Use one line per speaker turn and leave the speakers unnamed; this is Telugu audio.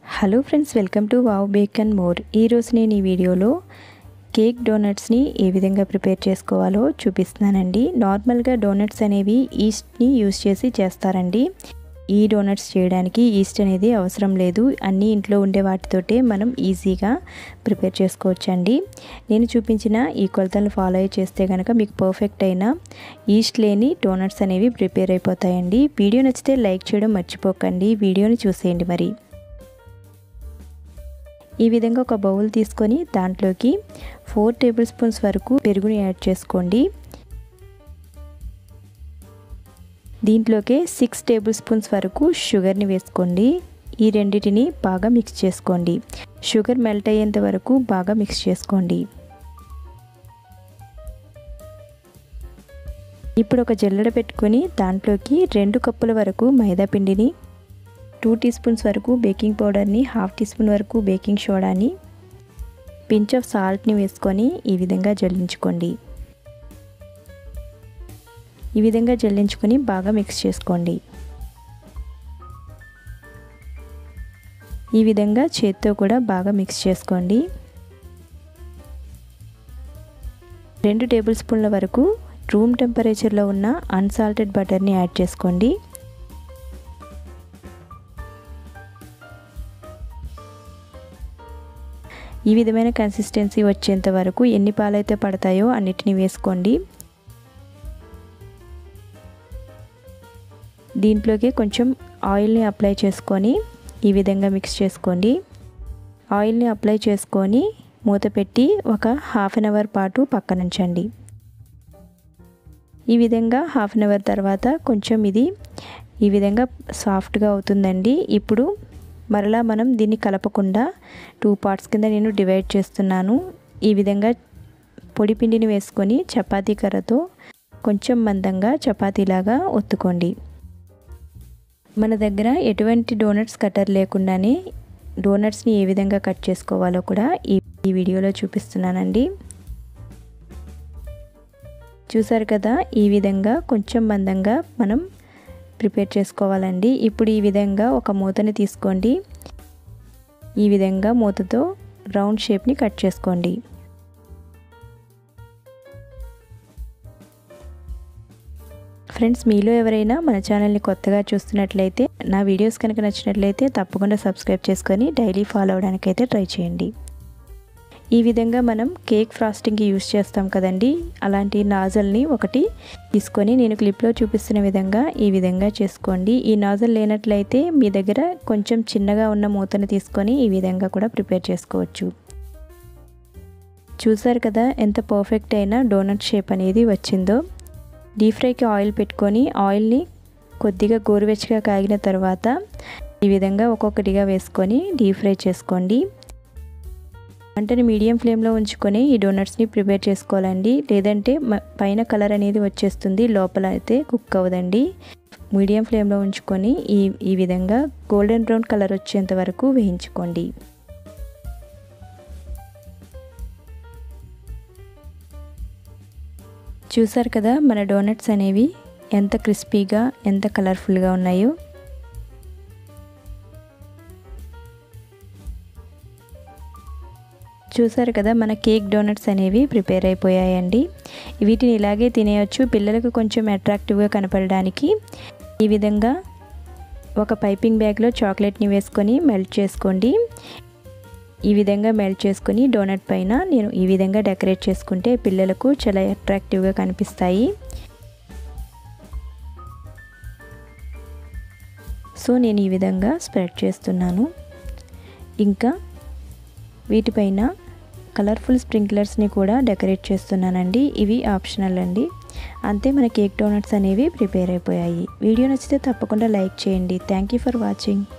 hello friends welcome to Wow Bake and More ఈరోజు నేను ఈ వీడియోలో కేక్ డోనట్స్ని ఏ విధంగా ప్రిపేర్ చేసుకోవాలో చూపిస్తున్నానండి నార్మల్గా డోనట్స్ అనేవి ఈస్ట్ని యూస్ చేసి చేస్తారండి ఈ డోనట్స్ చేయడానికి ఈస్ట్ అనేది అవసరం లేదు అన్నీ ఇంట్లో ఉండే వాటితోటే మనం ఈజీగా ప్రిపేర్ చేసుకోవచ్చండి నేను చూపించిన ఈ కొలతలను ఫాలో అయ్యి చేస్తే కనుక మీకు పర్ఫెక్ట్ అయిన ఈస్ట్ లేని డోనట్స్ అనేవి ప్రిపేర్ అయిపోతాయండి వీడియో నచ్చితే లైక్ చేయడం మర్చిపోకండి వీడియోని చూసేయండి మరి ఈ విధంగా ఒక బౌల్ తీసుకొని దాంట్లోకి ఫోర్ టేబుల్ స్పూన్స్ వరకు పెరుగుని యాడ్ చేసుకోండి దీంట్లోకి సిక్స్ టేబుల్ స్పూన్స్ వరకు షుగర్ని వేసుకోండి ఈ రెండింటిని బాగా మిక్స్ చేసుకోండి షుగర్ మెల్ట్ అయ్యేంత వరకు బాగా మిక్స్ చేసుకోండి ఇప్పుడు ఒక జల్లెడ పెట్టుకొని దాంట్లోకి రెండు కప్పుల వరకు మైదా పిండిని టూ టీ స్పూన్స్ వరకు బేకింగ్ పౌడర్ని హాఫ్ టీ స్పూన్ వరకు బేకింగ్ సోడాని పించ్ ఆఫ్ సాల్ట్ని వేసుకొని ఈ విధంగా జల్లించుకోండి ఈ విధంగా జల్లించుకొని బాగా మిక్స్ చేసుకోండి ఈ విధంగా చేత్తో కూడా బాగా మిక్స్ చేసుకోండి రెండు టేబుల్ స్పూన్ల వరకు రూమ్ టెంపరేచర్లో ఉన్న అన్సాల్టెడ్ బటర్ని యాడ్ చేసుకోండి ఈ విధమైన కన్సిస్టెన్సీ వచ్చేంత వరకు ఎన్ని పాలైతే పడతాయో అన్నిటిని వేసుకోండి దీంట్లోకి కొంచెం ఆయిల్ని అప్లై చేసుకొని ఈ విధంగా మిక్స్ చేసుకోండి ఆయిల్ని అప్లై చేసుకొని మూత పెట్టి ఒక హాఫ్ అన్ అవర్ పాటు పక్కనుంచండి ఈ విధంగా హాఫ్ అన్ అవర్ తర్వాత కొంచెం ఇది ఈ విధంగా సాఫ్ట్గా అవుతుందండి ఇప్పుడు మరలా మనం దీన్ని కలపకుండా టూ పార్ట్స్ కింద నేను డివైడ్ చేస్తున్నాను ఈ విధంగా పొడి పిండిని వేసుకొని చపాతీ కర్రతో కొంచెం మందంగా చపాతీలాగా ఒత్తుకోండి మన దగ్గర ఎటువంటి డోనట్స్ కట్టర్ లేకుండానే డోనట్స్ని ఏ విధంగా కట్ చేసుకోవాలో కూడా ఈ ఈ వీడియోలో చూపిస్తున్నానండి చూసారు కదా ఈ విధంగా కొంచెం మందంగా మనం ప్రిపేర్ చేసుకోవాలండి ఇప్పుడు ఈ విధంగా ఒక మూతని తీసుకోండి ఈ విధంగా మూతతో రౌండ్ షేప్ని కట్ చేసుకోండి ఫ్రెండ్స్ మీలో ఎవరైనా మన ఛానల్ని కొత్తగా చూస్తున్నట్లయితే నా వీడియోస్ కనుక నచ్చినట్లయితే తప్పకుండా సబ్స్క్రైబ్ చేసుకొని డైలీ ఫాలో అవడానికైతే ట్రై చేయండి ఈ విధంగా మనం కేక్ ఫ్రాస్టింగ్కి యూస్ చేస్తాం కదండి అలాంటి నాజల్ని ఒకటి తీసుకొని నేను క్లిప్లో చూపిస్తున్న విధంగా ఈ విధంగా చేసుకోండి ఈ నాజల్ లేనట్లయితే మీ దగ్గర కొంచెం చిన్నగా ఉన్న మూతను తీసుకొని ఈ విధంగా కూడా ప్రిపేర్ చేసుకోవచ్చు చూసారు కదా ఎంత పర్ఫెక్ట్ అయిన డోనట్ షేప్ అనేది వచ్చిందో డీప్ ఫ్రైకి ఆయిల్ పెట్టుకొని ఆయిల్ని కొద్దిగా గోరువెచ్చగా కాగిన తర్వాత ఈ విధంగా ఒక్కొక్కటిగా వేసుకొని డీప్ ఫ్రై చేసుకోండి మంటని మీడియం ఫ్లేమ్లో ఉంచుకొని ఈ డోనట్స్ని ప్రిపేర్ చేసుకోవాలండి లేదంటే పైన కలర్ అనేది వచ్చేస్తుంది లోపల అయితే కుక్ అవ్వదండి మీడియం ఫ్లేమ్లో ఉంచుకొని ఈ ఈ విధంగా గోల్డెన్ బ్రౌన్ కలర్ వచ్చేంత వరకు వేయించుకోండి చూసారు కదా మన డోనట్స్ అనేవి ఎంత క్రిస్పీగా ఎంత కలర్ఫుల్గా ఉన్నాయో చూసారు కదా మన కేక్ డోనట్స్ అనేవి ప్రిపేర్ అయిపోయాయండి వీటిని ఇలాగే తినేయచ్చు పిల్లలకు కొంచెం అట్రాక్టివ్గా కనపడడానికి ఈ విధంగా ఒక పైపింగ్ బ్యాగ్లో చాక్లెట్ని వేసుకొని మెల్ట్ చేసుకోండి ఈ విధంగా మెల్ట్ చేసుకొని డోనట్ పైన నేను ఈ విధంగా డెకరేట్ చేసుకుంటే పిల్లలకు చాలా అట్రాక్టివ్గా కనిపిస్తాయి సో నేను ఈ విధంగా స్ప్రెడ్ చేస్తున్నాను ఇంకా వీటిపైన కలర్ఫుల్ స్ప్రింక్లర్స్ని కూడా డెకరేట్ చేస్తున్నానండి ఇవి ఆప్షనల్ అండి అంతే మన కేక్ డోనట్స్ అనేవి ప్రిపేర్ అయిపోయాయి వీడియో నచ్చితే తప్పకుండా లైక్ చేయండి థ్యాంక్ యూ ఫర్ వాచింగ్